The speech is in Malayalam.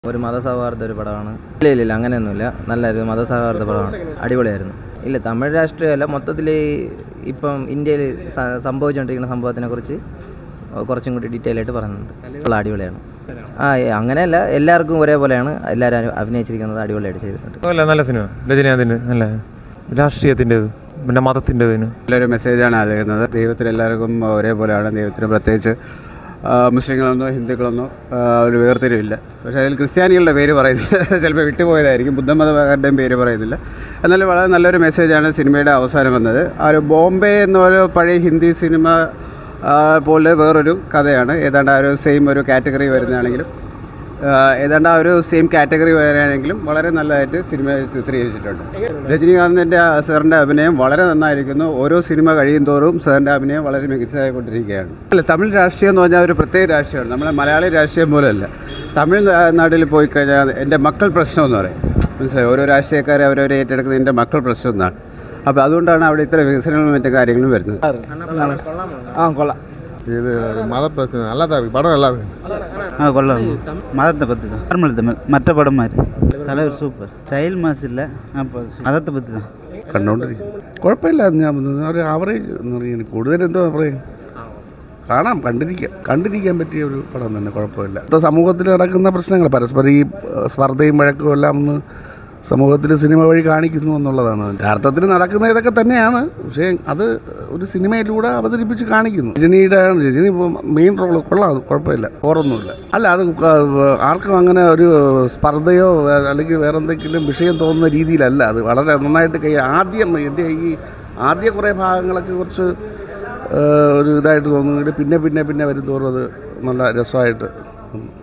ഒരു മതസൗഹാർദ്ദ ഒരു പടമാണ് ഇല്ല ഇല്ല ഇല്ല അങ്ങനെയൊന്നുമില്ല നല്ലൊരു മതസൗഹാർദ്ദ പടമാണ് അടിപൊളിയായിരുന്നു ഇല്ല തമിഴ് രാഷ്ട്രീയമല്ല മൊത്തത്തിൽ ഇപ്പം ഇന്ത്യയിൽ സ- സംഭവിച്ചുകൊണ്ടിരിക്കുന്ന സംഭവത്തിനെ കുറിച്ച് കുറച്ചും കൂടി ഡീറ്റെയിൽ ആയിട്ട് പറയുന്നുണ്ട് ഉള്ള അടിപൊളിയാണ് ആ ഏ, അങ്ങനെയല്ല എല്ലാവർക്കും ഒരേപോലെയാണ് എല്ലാവരും അഭി- അഭിനയിച്ചിരിക്കുന്നത് അടിപൊളിയായിട്ട് ചെയ്തിട്ടുണ്ട് അല്ല നല്ല സിനിമ രജനീകാന്തിൻ്റെ നല്ല രാഷ്ട്രീയത്തിൻ്റെത് പിന്നെ മതത്തിൻ്റെതിന് നല്ലൊരു മെസ്സേജാണ് നൽകുന്നത് ദൈവത്തിന് എല്ലാവർക്കും ഒരേപോലെയാണ് ദൈവത്തിന് പ്രത്യേകിച്ച് ആ, മുസ്ലിങ്ങളെന്നോ ഹിന്ദുക്കളെന്നോ ആ, ഒരു വേർതിരിവില്ല പക്ഷേ അതിൽ ക്രിസ്ത്യാനികളുടെ പേര് പറയുന്നില്ല ചിലപ്പോൾ വിട്ടുപോയതായിരിക്കും ബുദ്ധമതക്കാരുടെയും പേര് പറയുന്നില്ല എന്നാലും വളരെ നല്ലൊരു മെസ്സേജാണ് സിനിമയുടെ അവസാനം വന്നത് ആ ഒരു ബോംബെ എന്ന ഒരു പഴയ ഹിന്ദി സിനിമ ആ, പോലെ വേറൊരു കഥയാണ് ഏതാണ്ട് ആ ഒരു സെയിം ഒരു കാറ്റഗറി വരുന്നതാണെങ്കിലും ആ, ഏതാണ്ട് ആ ഒരു സെയിം കാറ്റഗറി വരാനെങ്കിലും വളരെ നല്ലതായിട്ട് സിനിമ ചിത്രീകരിച്ചിട്ടുണ്ട് രജനീകാന്തിൻ്റെ സാറിൻ്റെ അഭിനയം വളരെ നന്നായിരിക്കുന്നു ഓരോ സിനിമ കഴിയും തോറും സാറിൻ്റെ അഭിനയം വളരെ മികച്ചതായിക്കൊണ്ടിരിക്കുകയാണ് അല്ല തമിഴ് രാഷ്ട്രീയം എന്ന് പറഞ്ഞാൽ ഒരു പ്രത്യേക രാഷ്ട്രീയമാണ് നമ്മളെ മലയാളി രാഷ്ട്രീയം പോലെയല്ല തമിഴ് നാ- നാട്ടിൽ പോയി കഴിഞ്ഞാൽ എൻ്റെ മക്കൾ പ്രശ്നം എന്ന് പറയും മനസ്സിലായി ഓരോ രാഷ്ട്രീയക്കാരെ അവരവരെ ഏറ്റെടുക്കുന്നത് എൻ്റെ മക്കൾ പ്രശ്നം എന്നാണ് അപ്പോൾ അതുകൊണ്ടാണ് അവിടെ ഇത്ര വികസനങ്ങളും മറ്റു കാര്യങ്ങളും വരുന്നത് ആ കൊള്ളാം இது ஒரு மத பிரச்சனை நல்லா தான் இருக்கு படம் நல்லா இருக்கு ஆ கொள்ளலாம் மதத்தை பற்றி தான் நார்மல் தமிழ் மற்ற படம் மாதிரி தலைவர் சூப்பர் ஸ்டைல் மாஸ் இல்லை அப்போ மதத்தை பற்றி தான் കണ്ടുകൊണ്ടിരിക്കും കുഴപ്പമില്ല ഞാൻ ഒരു ആവറേജ് എന്ന് പറയുന്നത് കൂടുതൽ എന്തോ പറയും കാണാം കണ്ടിരിക്കാം കണ്ടിരിക്കാൻ പറ്റിയ ഒരു പടം തന്നെ കുഴപ്പമില്ല ഇപ്പം സമൂഹത്തിൽ നടക്കുന്ന പ്രശ്നങ്ങൾ പരസ്പരം ഈ ഏഹ്, സ്പർദ്ധയും വഴക്കും എല്ലാം ഒന്ന് സമൂഹത്തിൽ സിനിമ വഴി കാണിക്കുന്നു എന്നുള്ളതാണ് യഥാർത്ഥത്തിൽ നടക്കുന്ന ഇതൊക്കെ തന്നെയാണ് പക്ഷേ അത് ഒരു സിനിമയിലൂടെ അവതരിപ്പിച്ച് കാണിക്കുന്നു രജനിയുടെ രജനി മെയിൻ റോള് കൊള്ളാം അത് കുഴപ്പമില്ല ഓറൊന്നുമില്ല അല്ല അത് ക- ആർക്കും അങ്ങനെ ഒരു സ്പർദ്ധയോ വേ- അല്ലെങ്കിൽ വേറെ എന്തെങ്കിലും വിഷയം തോന്നുന്ന രീതിയിലല്ല അത് വളരെ നന്നായിട്ട് കൈ ആദ്യം എൻ്റെ ഈ ആദ്യ കുറേ ഭാഗങ്ങളൊക്കെ കുറച്ച് ഏഹ്, ഒരു ഇതായിട്ട് തോന്നുന്നുണ്ട് പിന്നെ പിന്നെ പിന്നെ വരും തോറും അത് നല്ല രസമായിട്ട്